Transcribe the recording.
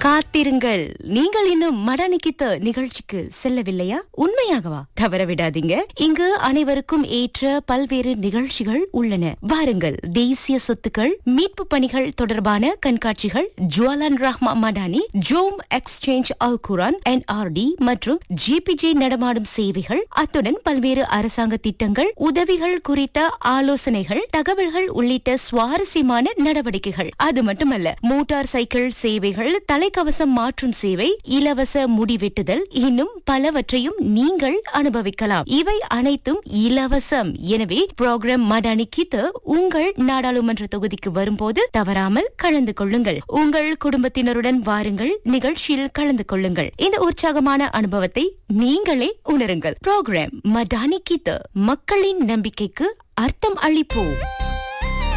காத்திருங்கள் நீங்கள் இன்னும் மடனிக்கித்த நிகழ்ச்சிக்கு செல்லவில்லையா உண்மையாகவா தவற விடாதீங்க இங்கு அனைவருக்கும் ஏற்ற பல்வேறு நிகழ்ச்சிகள் உள்ளன வாருங்கள் தேசிய சொத்துக்கள் மீட்பு பணிகள் தொடர்பான கண்காட்சிகள் ஜுவலான் ரஹ்மா மடானி ஜோம் எக்ஸ்சேஞ்ச் அல் குரான் என்ஆர்டி மற்றும் ஜிபிஜே நடமாடும் சேவைகள் அத்துடன் பல்வேறு அரசாங்க திட்டங்கள் உதவிகள் குறித்த ஆலோசனைகள் தகவல்கள் உள்ளிட்ட சுவாரஸ்யமான நடவடிக்கைகள் அது மட்டுமல்ல மோட்டார் சைக்கிள் சேவைகள் தலைக்கவசம் மாற்றும் சேவை இலவச முடிவெட்டுதல் இன்னும் பலவற்றையும் நீங்கள் அனுபவிக்கலாம் இவை அனைத்தும் இலவசம் எனவே புரோகிராம் மடானி கீத்து உங்கள் நாடாளுமன்ற தொகுதிக்கு வரும்போது தவறாமல் கலந்து கொள்ளுங்கள் உங்கள் குடும்பத்தினருடன் வாருங்கள் நிகழ்ச்சியில் கலந்து கொள்ளுங்கள் இந்த உற்சாகமான அனுபவத்தை நீங்களே உணருங்கள் புரோகிராம் மடானி கீத்து மக்களின் நம்பிக்கைக்கு அர்த்தம் அளிப்போம்